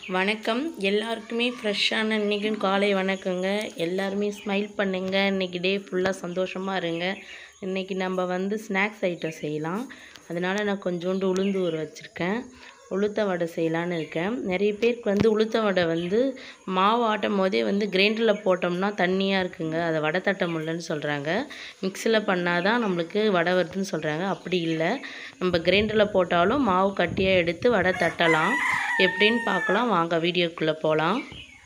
வணக்கம் எல்லாருக்குமே ஃப்ரெஷ்ஷான இன்றைக்கும் காலை வணக்கங்க எல்லாருமே ஸ்மைல் பண்ணுங்க இன்றைக்கி டே ஃபுல்லாக சந்தோஷமாக இருங்க இன்றைக்கி நம்ம வந்து ஸ்நாக்ஸ் ஐட்டம் செய்யலாம் அதனால் நான் கொஞ்சோண்டு உளுந்து ஊற வச்சுருக்கேன் உளுத்த வடை செய்யலான்னு இருக்கேன் நிறைய பேருக்கு வந்து உளுத்த வடை வந்து மாவு ஆட்டும் போதே வந்து கிரைண்டரில் போட்டோம்னா தண்ணியாக இருக்குங்க அதை வடை தட்ட முடியலன்னு சொல்கிறாங்க மிக்சியில் பண்ணால் தான் நம்மளுக்கு வடை வருதுன்னு சொல்கிறாங்க அப்படி இல்லை நம்ம கிரைண்டரில் போட்டாலும் மாவு கட்டியாக எடுத்து வடை தட்டலாம் எப்படின்னு பார்க்கலாம் வாங்க வீடியோக்குள்ளே போகலாம்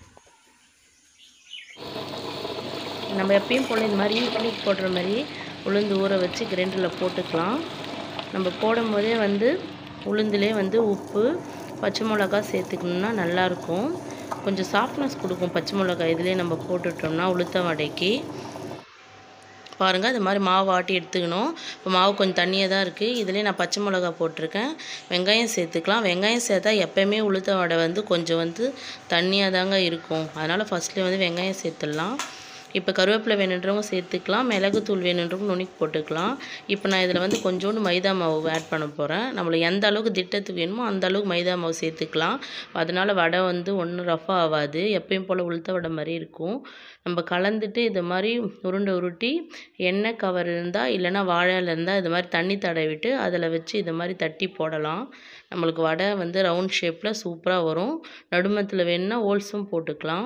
நம்ம எப்பயும் போல் இந்த மாதிரி இட்லிக்கு போடுற மாதிரி உளுந்து ஊற வச்சு கிரைண்டரில் போட்டுக்கலாம் நம்ம போடும் போதே வந்து உளுந்துலே வந்து உப்பு பச்சை மிளகா சேர்த்துக்கணுன்னா நல்லாயிருக்கும் கொஞ்சம் சாஃப்ட்னஸ் கொடுக்கும் பச்சை மிளகா இதிலே நம்ம போட்டுட்டோம்னா உளுத்த வடைக்கு பாருங்கள் அது மாதிரி மாவு ஆட்டி எடுத்துக்கணும் இப்போ மாவு கொஞ்சம் தண்ணியாக தான் இருக்குது இதிலே நான் பச்சை மிளகா போட்டிருக்கேன் வெங்காயம் சேர்த்துக்கலாம் வெங்காயம் சேர்த்தா எப்போயுமே உளுத்த வடை வந்து கொஞ்சம் வந்து தண்ணியாக தாங்க இருக்கும் அதனால் ஃபஸ்ட்லேயே வந்து வெங்காயம் சேர்த்துடலாம் இப்போ கருவேப்பிலை வேணுன்றவங்க சேர்த்துக்கலாம் மிளகுத்தூள் வேணுன்றவங்க நுணுக்கி போட்டுக்கலாம் இப்போ நான் இதில் வந்து கொஞ்சோண்டு மைதா மாவு ஆட் பண்ண போகிறேன் நம்மளுக்கு எந்த அளவுக்கு திட்டத்துக்கு வேணுமோ அந்த அளவுக்கு மைதா மாவு சேர்த்துக்கலாம் அதனால் வடை வந்து ஒன்றும் ரஃபாக ஆகாது எப்பயும் போல் உளுத்த வடை மாதிரி இருக்கும் நம்ம கலந்துட்டு இது மாதிரி உருண்டை உருட்டி எண்ணெய் கவர் இருந்தால் இல்லைன்னா வாழையில் இருந்தால் இது மாதிரி தண்ணி தடவிட்டு அதில் வச்சு இது மாதிரி தட்டி போடலாம் நம்மளுக்கு வடை வந்து ரவுண்ட் ஷேப்பில் சூப்பராக வரும் நடுமத்தில் வேணுன்னா ஹோல்ஸும் போட்டுக்கலாம்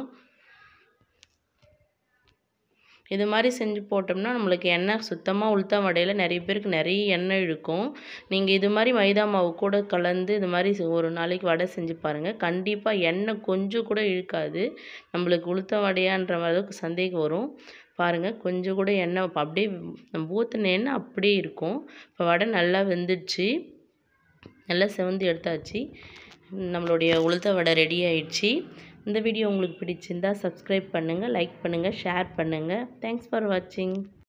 இது மாதிரி செஞ்சு போட்டோம்னா நம்மளுக்கு எண்ணெய் சுத்தமாக உளுத்த வடையில் நிறைய பேருக்கு நிறைய எண்ணெய் இழுக்கும் நீங்கள் இது மாதிரி மைதா மாவு கூட கலந்து இது மாதிரி ஒரு நாளைக்கு வடை செஞ்சு பாருங்கள் கண்டிப்பாக எண்ணெய் கொஞ்சம் கூட இழுக்காது நம்மளுக்கு உளுத்த வடையான்ற அளவுக்கு சந்தேகம் வரும் பாருங்கள் கொஞ்சம் கூட எண்ணெய் அப்படியே நம்ம ஊற்றின எண்ணெய் அப்படியே இருக்கும் இப்போ வடை நல்லா வெந்துடுச்சு நல்லா செவந்து எடுத்தாச்சு நம்மளுடைய உளுத்த வடை ரெடி ஆயிடுச்சு இந்த வீடியோ உங்களுக்கு பிடிச்சிருந்தா சப்ஸ்கிரைப் பண்ணுங்கள் லைக் பண்ணுங்கள் ஷேர் பண்ணுங்கள் தேங்க்ஸ் ஃபார் வாட்சிங்